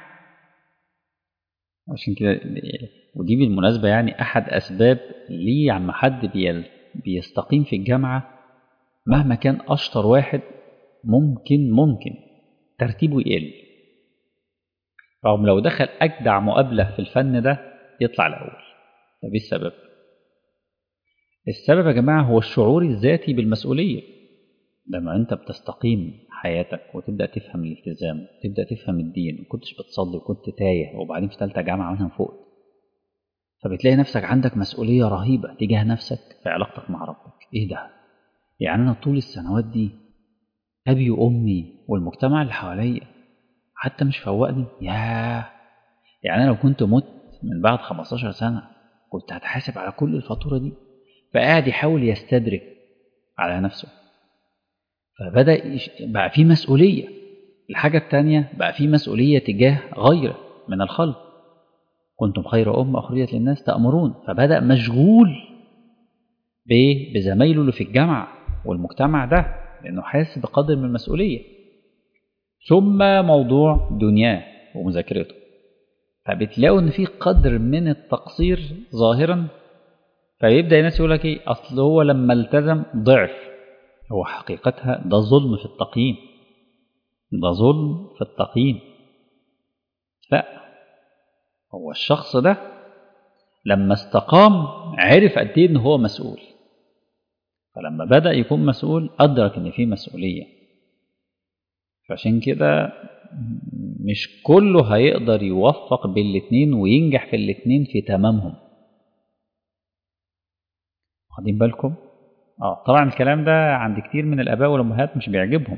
عشان كده ودي بالمناسبة يعني أحد أسباب ليه عم حد بيستقيم في الجامعة مهما كان أشطر واحد ممكن ممكن ترتيبه يقل رغم لو دخل أجدع مقابلة في الفن ده يطلع الأول طب إيه السبب؟ السبب يا جماعة هو الشعور الذاتي بالمسؤولية لما أنت بتستقيم حياتك وتبدأ تفهم الالتزام تبدأ تفهم الدين وكنتش بتصلي وكنت تايه وبعدين في ثالثة جامعة مثلا فوق فبتلاقي نفسك عندك مسؤولية رهيبة تجاه نفسك في علاقتك مع ربك إيه ده؟ يعني أنا طول السنوات دي أبي وأمي والمجتمع اللي حواليا حتى مش فوقني ياه يعني أنا لو كنت مت من بعد 15 سنة كنت هتحاسب على كل الفاتورة دي فقاعد يحاول يستدرك على نفسه فبدأ بقى في مسؤولية الحاجة التانية بقى في مسؤولية تجاه غيره من الخلق كنتم خير أمة أخرجت للناس تأمرون فبدأ مشغول بزمايله اللي في الجامعة والمجتمع ده لأنه حاسس بقدر من المسؤولية ثم موضوع دنياه ومذاكرته فبتلاقوا ان في قدر من التقصير ظاهرا فيبدا الناس يقول لك ايه اصل هو لما التزم ضعف هو حقيقتها ده ظلم في التقييم ده ظلم في التقييم لا هو الشخص ده لما استقام عرف قد ايه ان هو مسؤول فلما بدا يكون مسؤول ادرك ان في مسؤوليه فعشان كده مش كله هيقدر يوفق بالاتنين وينجح في الاتنين في تمامهم واخدين بالكم اه طبعا الكلام ده عند كتير من الاباء والامهات مش بيعجبهم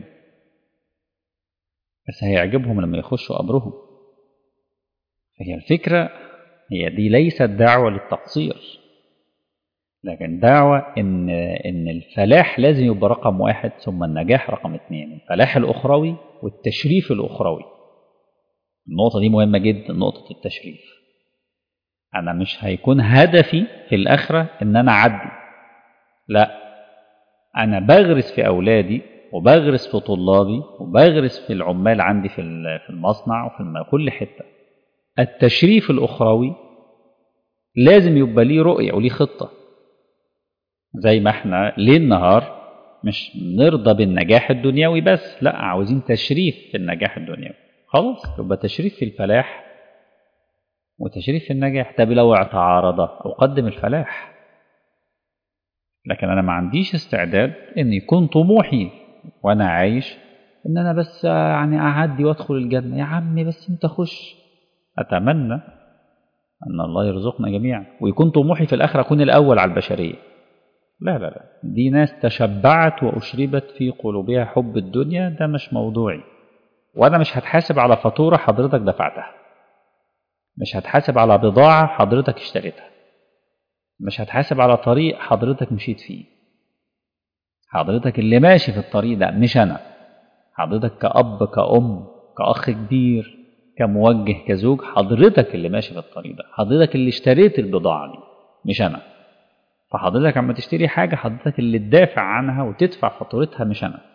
بس هيعجبهم لما يخشوا قبرهم فهي الفكره هي دي ليست دعوه للتقصير لكن دعوة إن إن الفلاح لازم يبقى رقم واحد ثم النجاح رقم اثنين، الفلاح الأخروي والتشريف الأخروي. النقطة دي مهمة جدا نقطة التشريف. أنا مش هيكون هدفي في الآخرة إن أنا أعدي. لا أنا بغرس في أولادي وبغرس في طلابي وبغرس في العمال عندي في في المصنع وفي كل حتة. التشريف الأخروي لازم يبقى ليه رؤية وليه خطة. زي ما احنا ليل نهار مش نرضى بالنجاح الدنيوي بس لا عاوزين تشريف في النجاح الدنيوي خلاص يبقى تشريف في الفلاح وتشريف في النجاح طب لو تعارض اقدم الفلاح لكن انا ما عنديش استعداد ان يكون طموحي وانا عايش ان انا بس يعني اعدي وادخل الجنه يا عمي بس انت خش اتمنى ان الله يرزقنا جميعا ويكون طموحي في الاخره اكون الاول على البشريه لا لا لا دي ناس تشبعت وأشربت في قلوبها حب الدنيا ده مش موضوعي وأنا مش هتحاسب على فاتورة حضرتك دفعتها مش هتحاسب على بضاعة حضرتك اشتريتها مش هتحاسب على طريق حضرتك مشيت فيه حضرتك اللي ماشي في الطريق ده مش أنا حضرتك كأب كأم كأخ كبير كموجه كزوج حضرتك اللي ماشي في الطريق ده حضرتك اللي اشتريت البضاعة دي مش أنا فحضرتك عم تشتري حاجة حضرتك اللي تدافع عنها وتدفع فاتورتها مش أنا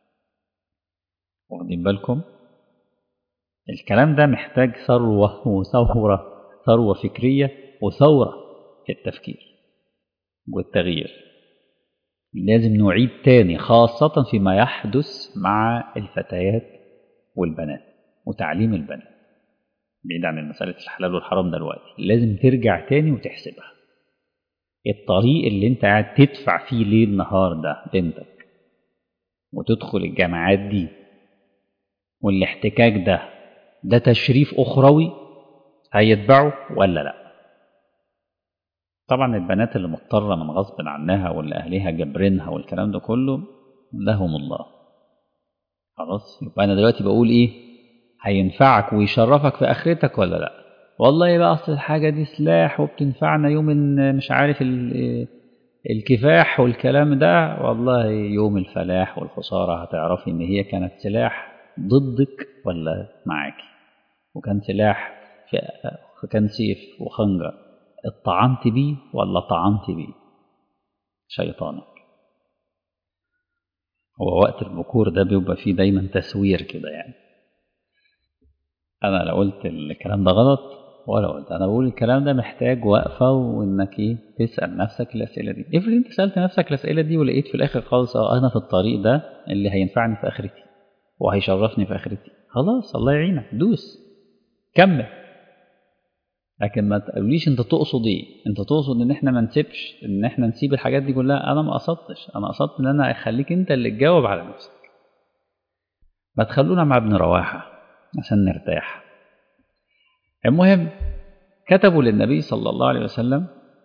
واخدين بالكم الكلام ده محتاج ثروة وثورة ثروة فكرية وثورة في التفكير والتغيير لازم نعيد تاني خاصة فيما يحدث مع الفتيات والبنات وتعليم البنات بعيد عن مسألة الحلال والحرام دلوقتي لازم ترجع تاني وتحسبها الطريق اللي انت قاعد تدفع فيه ليل نهار ده بنتك وتدخل الجامعات دي والاحتكاك ده ده تشريف أخروي هيتبعه ولا لا طبعا البنات اللي مضطرة من غصب عنها واللي أهلها جبرينها والكلام ده كله لهم الله خلاص يبقى أنا دلوقتي بقول إيه هينفعك ويشرفك في آخرتك ولا لأ والله بقى أصل الحاجة دي سلاح وبتنفعنا يوم مش عارف الكفاح والكلام ده والله يوم الفلاح والخسارة هتعرفي إن هي كانت سلاح ضدك ولا معاكي وكان سلاح في كان سيف وخنجر اطعنت بيه ولا طعنت بيه شيطانك هو وقت البكور ده بيبقى فيه دايما تسوير كده يعني انا لو قلت الكلام ده غلط ولا قلت انا بقول الكلام ده محتاج وقفه وانك ايه تسال نفسك الاسئله دي افرض انت سالت نفسك الاسئله دي ولقيت في الاخر خالص اه انا في الطريق ده اللي هينفعني في اخرتي وهيشرفني في اخرتي خلاص الله يعينك دوس كمل لكن ما تقوليش انت تقصد ايه انت تقصد ان احنا ما نسيبش ان احنا نسيب الحاجات دي كلها انا ما قصدتش انا قصدت ان انا اخليك انت اللي تجاوب على نفسك ما تخلونا مع ابن رواحه عشان نرتاح المهم كتبوا للنبي صلى الله عليه وسلم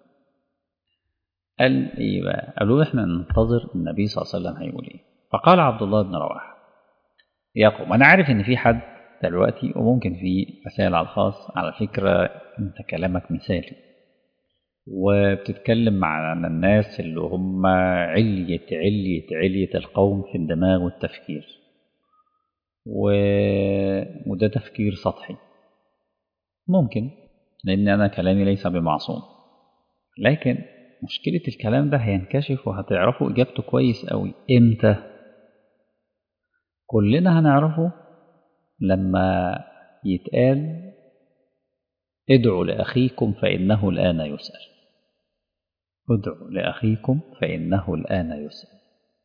قال ايه بقى قالوا احنا ننتظر النبي صلى الله عليه وسلم هيقول ايه فقال عبد الله بن رواحه يا قوم انا عارف ان في حد دلوقتي وممكن في رسائل على الخاص على فكرة انت كلامك مثالي وبتتكلم مع الناس اللي هم علية علية علية القوم في الدماغ والتفكير و... وده تفكير سطحي ممكن لأن أنا كلامي ليس بمعصوم لكن مشكلة الكلام ده هينكشف وهتعرفوا إجابته كويس أوي إمتى كلنا هنعرفه لما يتقال ادعوا لأخيكم فإنه الآن يسأل ادعوا لأخيكم فإنه الآن يسأل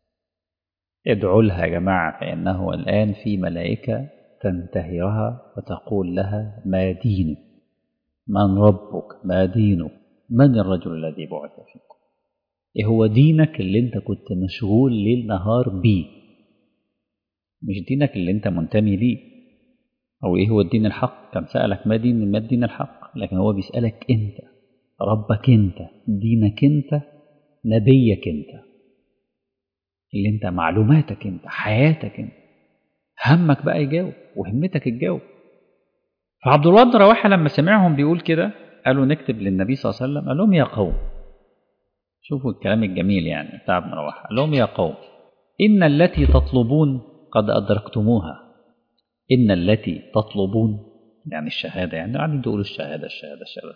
ادعوا لها يا جماعة فإنه الآن في ملائكة تنتهرها وتقول لها ما دينك من ربك ما دينك من الرجل الذي بعث فيكم ايه هو دينك اللي انت كنت مشغول ليل نهار بيه مش دينك اللي انت منتمي ليه او ايه هو الدين الحق كان سألك ما دين ما الدين الحق لكن هو بيسألك انت ربك انت دينك انت نبيك انت اللي انت معلوماتك انت حياتك انت همك بقى يجاوب وهمتك تجاوب فعبد الله بن رواحه لما سمعهم بيقول كده قالوا نكتب للنبي صلى الله عليه وسلم قال لهم يا قوم شوفوا الكلام الجميل يعني بتاع ابن رواحه قال لهم يا قوم ان التي تطلبون قد ادركتموها ان التي تطلبون يعني الشهاده يعني قاعدين تقولوا الشهاده الشهاده الشهاده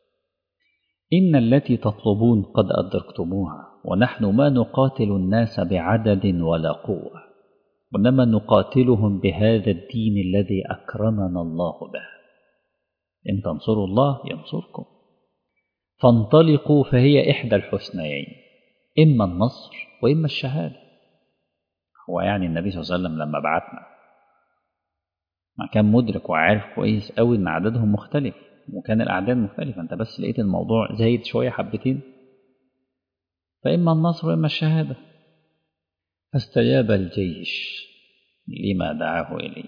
إن التي تطلبون قد أدركتموها ونحن ما نقاتل الناس بعدد ولا قوة وإنما نقاتلهم بهذا الدين الذي أكرمنا الله به إن تنصروا الله ينصركم فانطلقوا فهي إحدى الحسنيين إما النصر وإما الشهادة هو يعني النبي صلى الله عليه وسلم لما بعتنا ما كان مدرك وعارف كويس قوي إن عددهم مختلف وكان الأعداد مختلفة أنت بس لقيت الموضوع زايد شوية حبتين فإما النصر وإما الشهادة فاستجاب الجيش لما دعاه إليه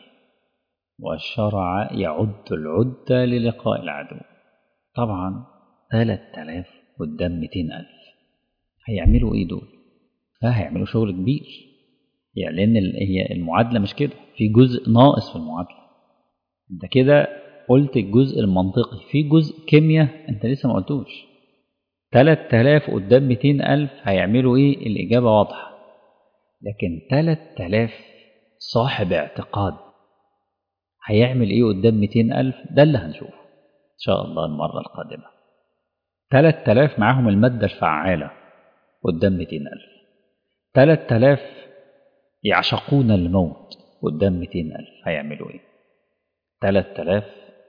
وشرع يعد العدة للقاء العدو طبعا ثلاثة آلاف قدام ميتين ألف هيعملوا إيه دول؟ لا هيعملوا شغل كبير يعني لأن هي المعادلة مش كده في جزء ناقص في المعادلة أنت كده قلت الجزء المنطقي في جزء كيمياء أنت لسه ما قلتوش 3000 قدام 200000 هيعملوا إيه الإجابة واضحة لكن 3000 صاحب اعتقاد هيعمل إيه قدام 200000 ده اللي هنشوفه إن شاء الله المرة القادمة 3000 معاهم المادة الفعالة قدام 200000 3000 يعشقون الموت قدام 200000 هيعملوا إيه 3000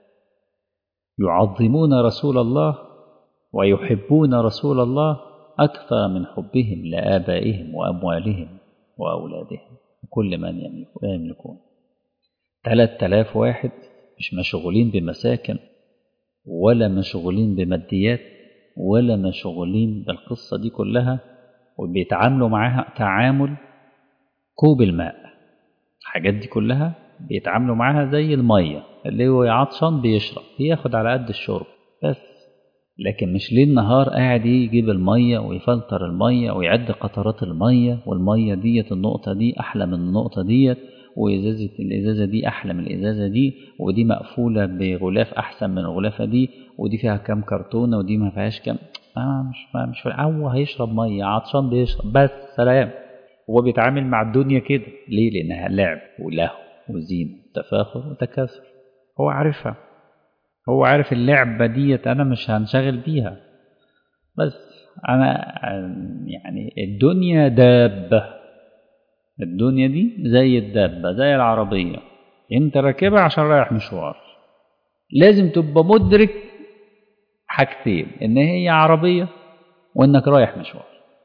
يعظمون رسول الله ويحبون رسول الله أكثر من حبهم لآبائهم وأموالهم وأولادهم وكل من يملكون ثلاث آلاف واحد مش مشغولين بمساكن ولا مشغولين بماديات ولا مشغولين بالقصة دي كلها وبيتعاملوا معاها تعامل كوب الماء الحاجات دي كلها بيتعاملوا معاها زي المية اللي هو عطشان بيشرب بياخد على قد الشرب بس لكن مش ليل نهار قاعد يجيب المية ويفلتر المية ويعد قطرات المية والمية ديت النقطة دي أحلى من النقطة ديت وإزازة الإزازة دي أحلى من الإزازة دي ودي مقفولة بغلاف أحسن من الغلافة دي ودي فيها كام كرتونة ودي ما فيهاش كام آه مش ما مش هو هيشرب مية عطشان بيشرب بس سلام هو بيتعامل مع الدنيا كده ليه؟ لأنها لعب ولهو وزينة وتفاخر وتكاثر هو عارفها هو عارف اللعبة ديت أنا مش هنشغل بيها بس أنا يعني الدنيا دابة الدنيا دي زي الدابة زي العربية أنت راكبها عشان رايح مشوار لازم تبقى مدرك حاجتين إن هي عربية وإنك رايح مشوار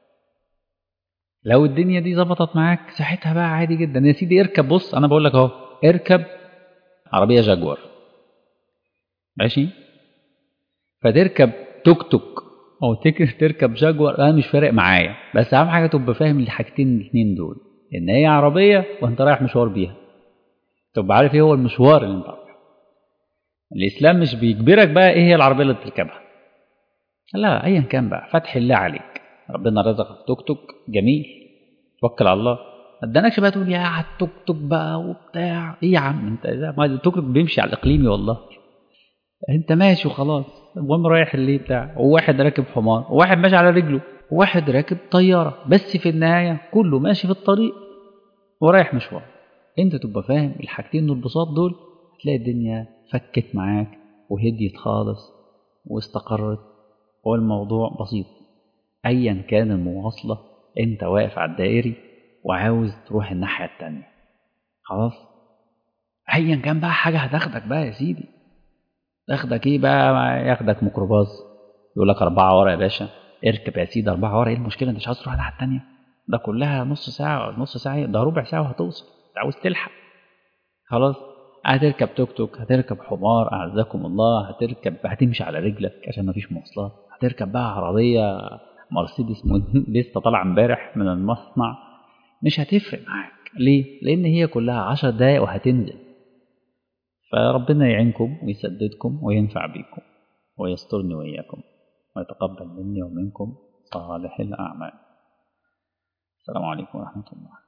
لو الدنيا دي ظبطت معاك ساعتها بقى عادي جدا يا سيدي اركب بص أنا بقول لك أهو اركب عربية جاكور ماشي فتركب توك توك او تركب جاكور انا مش فارق معايا بس اهم حاجه تبقى فاهم الحاجتين الاثنين دول ان هي عربيه وانت رايح مشوار بيها تبقى عارف ايه هو المشوار اللي انت رايحه الاسلام مش بيجبرك بقى ايه هي العربيه اللي تركبها لا ايا كان بقى فتح الله عليك ربنا رزقك توك توك جميل توكل على الله ما ادانكش بقى تقول يا على التوك توك بقى وبتاع ايه يا عم انت ما التوك توك بيمشي على الاقليمي والله انت ماشي وخلاص المهم رايح اللي بتاع وواحد راكب حمار وواحد ماشي على رجله وواحد راكب طياره بس في النهايه كله ماشي في الطريق ورايح مشوار انت تبقى فاهم الحاجتين البساط دول هتلاقي الدنيا فكت معاك وهديت خالص واستقرت والموضوع بسيط ايا كان المواصله انت واقف على الدائري وعاوز تروح الناحيه التانيه خلاص ايا كان بقى حاجه هتاخدك بقى يا سيدي تاخدك ايه بقى ياخدك ميكروباص يقول لك أربعة ورا يا باشا اركب يا سيدي أربعة ورا ايه المشكلة انت مش عاوز تروح الناحية التانية ده كلها نص ساعة نص ساعة ده ربع ساعة وهتوصل انت عاوز تلحق خلاص هتركب توك توك هتركب حمار أعزكم الله هتركب هتمشي على رجلك عشان مفيش مواصلات هتركب بقى عربية مرسيدس لسه طالعة امبارح من المصنع مش هتفرق معاك ليه؟ لأن هي كلها عشر دقايق وهتنزل فربنا يعينكم ويسددكم وينفع بكم ويسترني وإياكم ويتقبل مني ومنكم صالح الأعمال السلام عليكم ورحمة الله